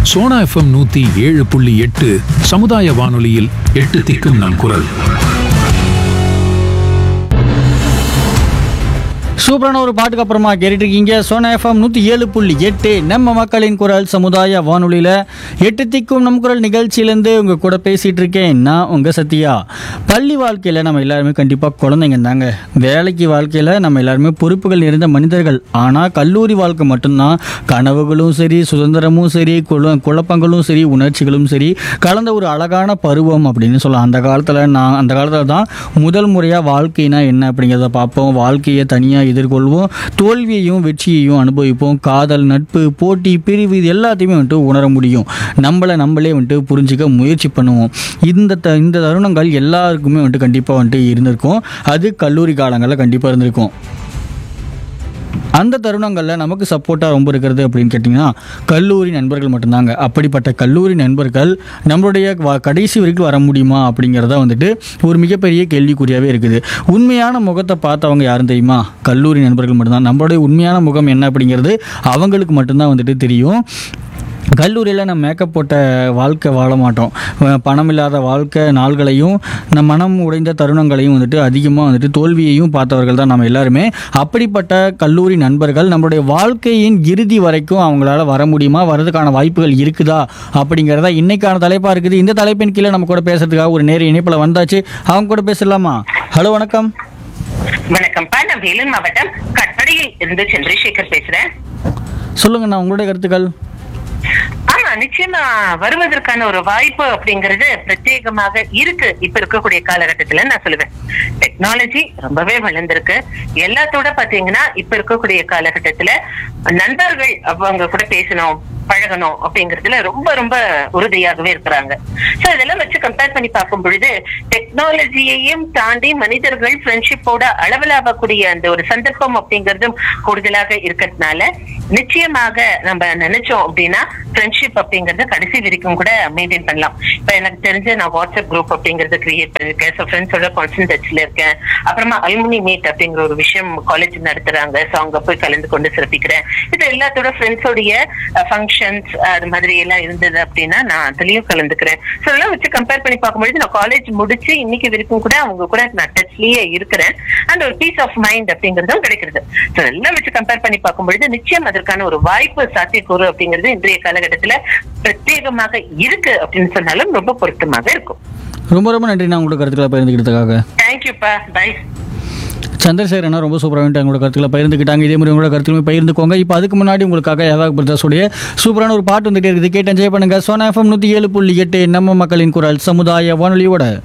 Sona FM நூத்தி ஏழு புள்ளி எட்டு சமுதாய வானொலியில் எட்டு திக்கும் நம் குரல் சூப்பரான ஒரு பாட்டுக்கு அப்புறமா கேட்டுட்டு இருக்கீங்க சோனா எஃப்எம் நூற்றி ஏழு புள்ளி எட்டு நம்ம மக்களின் குரல் சமுதாய வானொலியில் எட்டு திக்கும் நம் குரல் நிகழ்ச்சியிலேருந்து உங்கள் கூட பேசிகிட்டு இருக்கேன் நான் உங்கள் சத்யா பள்ளி வாழ்க்கையில் நம்ம எல்லாருமே கண்டிப்பாக குழந்தைங்க தாங்க வேலைக்கு வாழ்க்கையில் நம்ம எல்லாருமே பொறுப்புகள் நிறைந்த மனிதர்கள் ஆனால் கல்லூரி வாழ்க்கை மட்டும்தான் கனவுகளும் சரி சுதந்திரமும் சரி குழ குழப்பங்களும் சரி உணர்ச்சிகளும் சரி கலந்த ஒரு அழகான பருவம் அப்படின்னு சொல்லலாம் அந்த காலத்தில் நான் அந்த காலத்தில் தான் முதல் முறையாக வாழ்க்கைனா என்ன அப்படிங்கிறத பார்ப்போம் வாழ்க்கையை தனியாக எதிர்கொள்வோம் தோல்வியையும் வெற்றியையும் அனுபவிப்போம் காதல் நட்பு போட்டி பிரிவு இது எல்லாத்தையுமே வந்துட்டு உணர முடியும் நம்மளை நம்மளே வந்துட்டு புரிஞ்சிக்க முயற்சி பண்ணுவோம் இந்த த இந்த தருணங்கள் எல்லாருக்குமே வந்துட்டு கண்டிப்பாக வந்துட்டு இருந்திருக்கும் அது கல்லூரி காலங்களில் கண்டிப்பாக இருந்திருக்கும் அந்த தருணங்களில் நமக்கு சப்போர்ட்டாக ரொம்ப இருக்கிறது அப்படின்னு கேட்டிங்கன்னா கல்லூரி நண்பர்கள் மட்டும்தாங்க அப்படிப்பட்ட கல்லூரி நண்பர்கள் நம்மளுடைய வ- கடைசி வரைக்கும் வர முடியுமா அப்படிங்கிறத வந்துட்டு ஒரு மிகப்பெரிய கேள்விக்குறியாகவே இருக்குது உண்மையான முகத்தை பார்த்தவங்க யாரும் தெரியுமா கல்லூரி நண்பர்கள் மட்டும்தான் நம்மளுடைய உண்மையான முகம் என்ன அப்படிங்கிறது அவங்களுக்கு மட்டும்தான் வந்துட்டு தெரியும் கல்லூரியில் நம்ம மேக்கப் போட்ட வாழ்க்கை வாழ மாட்டோம் அஹ் பணம் இல்லாத வாழ்க்கை நாள்களையும் நம் மனம் உடைந்த தருணங்களையும் வந்துட்டு அதிகமாக வந்துட்டு தோல்வியையும் பார்த்தவர்கள் தான் நம்ம எல்லாருமே அப்படிப்பட்ட கல்லூரி நண்பர்கள் நம்மளுடைய வாழ்க்கையின் இறுதி வரைக்கும் அவங்களால வர முடியுமா வரதுக்கான வாய்ப்புகள் இருக்குதா அப்படிங்கிறதா இன்னைக்கான தலைப்பாக இருக்குது இந்த தலைப்பின் கீழே நம்ம கூட பேசுறதுக்காக ஒரு நேர இணைப்பில் வந்தாச்சு அவங்க கூட பேசலாமா ஹலோ வணக்கம் வணக்கம்ப்பா நான் வேலூர் மாவட்டம் கட்படியில் இருந்து சந்திரசேகர் பேசுறேன் சொல்லுங்கண்ணா உங்களுடைய கருத்துக்கள் ஆமா நிச்சயமா வருவதற்கான ஒரு வாய்ப்பு அப்படிங்கிறது பிரத்யேகமாக இருக்கு இப்ப இருக்கக்கூடிய காலகட்டத்துல நான் சொல்லுவேன் டெக்னாலஜி ரொம்பவே வளர்ந்திருக்கு எல்லாத்தோட பாத்தீங்கன்னா இப்ப இருக்கக்கூடிய காலகட்டத்துல நண்பர்கள் அவங்க கூட பேசணும் பழகணும் அப்படிங்கறதுல ரொம்ப ரொம்ப உறுதியாகவே இருக்கிறாங்க சோ இதெல்லாம் வச்சு கம்பேர் பண்ணி பார்க்கும் பொழுது டெக்னாலஜியையும் தாண்டி மனிதர்கள் ஃப்ரெண்ட்ஷிப்போட அளவலாகக்கூடிய அந்த ஒரு சந்தர்ப்பம் அப்படிங்கறதும் கூடுதலாக இருக்கிறதுனால நிச்சயமாக நம்ம நினைச்சோம் அப்படின்னா ஃப்ரெண்ட்ஷிப் அப்படிங்கறத கடைசி வரைக்கும் கூட மெயின்டைன் பண்ணலாம் இப்ப எனக்கு தெரிஞ்ச நான் வாட்ஸ்அப் குரூப் அப்படிங்கறத கிரியேட் பண்ணிருக்கேன் ஸோ ஃப்ரெண்ட்ஸோட கான்சன்ட் டச்ல இருக்கேன் அப்புறமா அல்முனி மீட் அப்படிங்கிற ஒரு விஷயம் காலேஜ் நடத்துறாங்க ஸோ அங்க போய் கலந்து கொண்டு சிறப்பிக்கிறேன் இது எல்லாத்தோட ஃப்ரெண்ட்ஸோடைய ஃபங்க்ஷன்ஸ் அது மாதிரி எல்லாம் இருந்தது அப்படின்னா நான் அதுலயும் கலந்துக்கிறேன் ஸோ இதெல்லாம் வச்சு கம்பேர் பண்ணி பார்க்கும்பொழுது நான் காலேஜ் முடிச்சு இன்னைக்கு வரைக்கும் கூட அவங்க கூட நான் டச்லயே இருக்கிறேன் அந்த ஒரு பீஸ் ஆஃப் மைண்ட் அப்படிங்கறதும் கிடைக்கிறது ஸோ எல்லாம் வச்சு கம்பேர் பண்ணி பார்க்கும்பொழுது நிச்சயம் அதற்கான ஒரு வாய்ப்பு சாத்தியக்கூறு அப்படிங்கிறது இன்றைய காலகட்டத்துல பிரத்யேகமாக இருக்கு அப்படின்னு சொன்னாலும் ரொம்ப பொருத்தமாக இருக்கும் ரொம்ப ரொம்ப நன்றி நான் உங்களோட கருத்துக்களை பகிர்ந்துக்கிட்டதுக்காக தேங்க்யூப்பா பை சந்திரசேகர் அண்ணா ரொம்ப சூப்பராக வந்துட்டு அவங்களோட கருத்துக்களை பகிர்ந்துக்கிட்டாங்க இதே மாதிரி உங்களோட கருத்துக்களுமே பகிர்ந்துக்கோங்க இப்போ அதுக்கு முன்னாடி உங்களுக்காக ஏவாக் பிரதர்ஸுடைய சூப்பரான ஒரு பாட்டு வந்துட்டே இருக்குது கேட்டு என்ஜாய் பண்ணுங்க சோனா எஃப்எம் நூற்றி ஏழு புள்ளி எட்டு நம்ம மக்களின் குரல் சமுதாய வானொலியோட